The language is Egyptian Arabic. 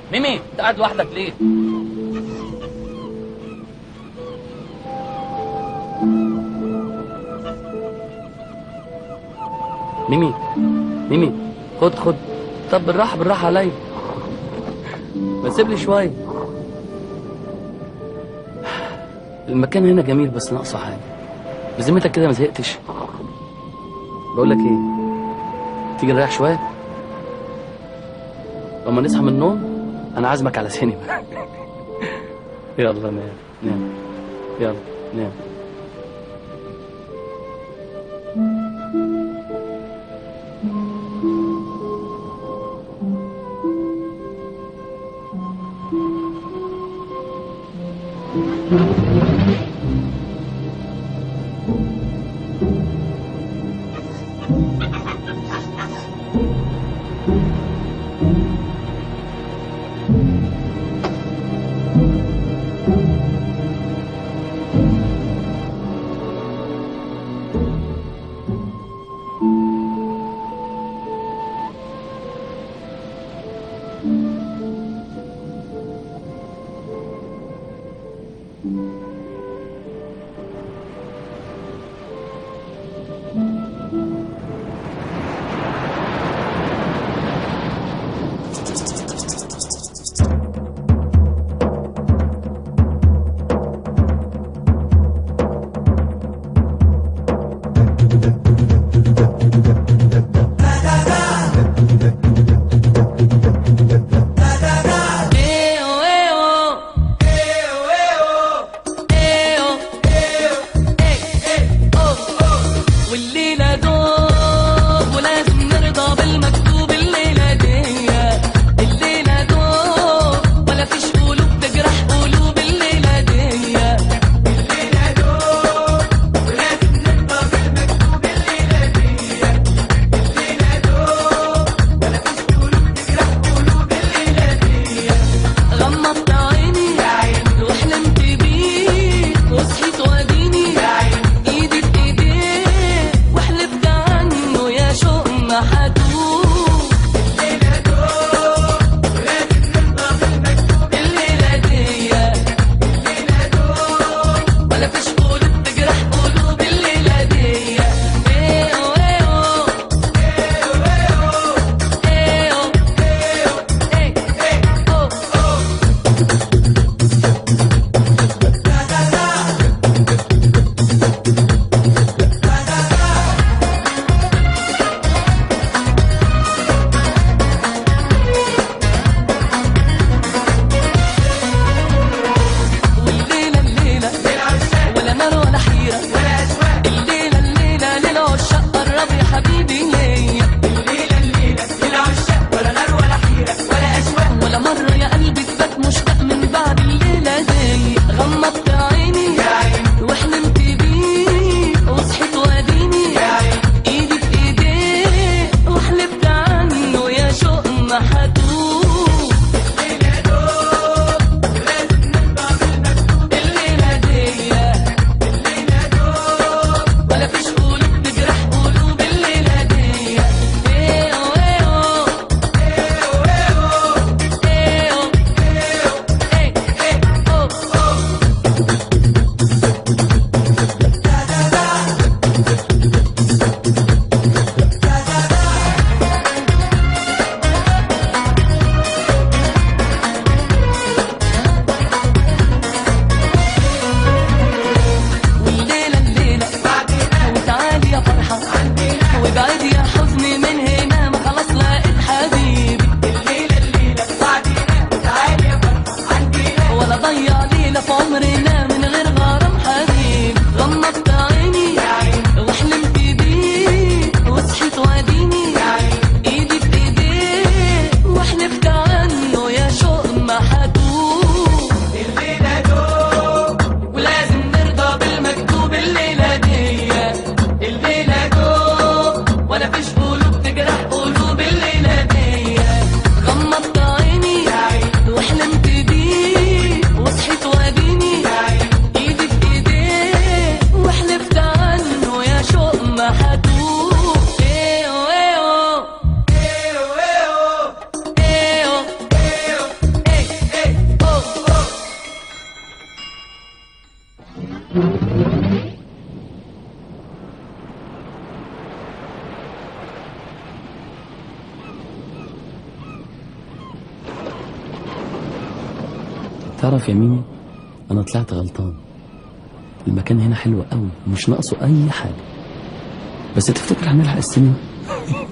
ميمي انت قاعد لوحدك ليه ميمي ميمي خد خد طب بالراحه بالراحه عليا ما سيب لي شويه المكان هنا جميل بس ناقصه حاجه بذمتك كده ما زهقتش بقول لك ايه تيجي نريح شويه لما نصحى من النوم انا عازمك على سينما يلا نام نام يلا نام والليلة دوب ولازم نرضى بالمكتوب الليلة دي الليلة دوب ولا فيش قلوب تجرح قلوب الليلة دي الليلة دوب ولازم نرضى بالمكتوب الليلة دي الليلة دوب ولا فيش قلوب تجرح قلوب الليلة دي غمضت عيني وحلمت بيك وصحيت واديني ايدي في ايديك وحلفت عنه يا شوق ما حدوب الليلة دوب ولازم نرضى بالمكتوب الليلة دي الليلة دوب ولا فيش قلوب تجرح قلوب الليلة دي ايه ايه ايه ايه ايه ايه والليلة الليلة تعرف يا ميمي انا طلعت غلطان المكان هنا حلو قوي ومش ناقصه اي حاجه بس تفتكر هنلحق السينما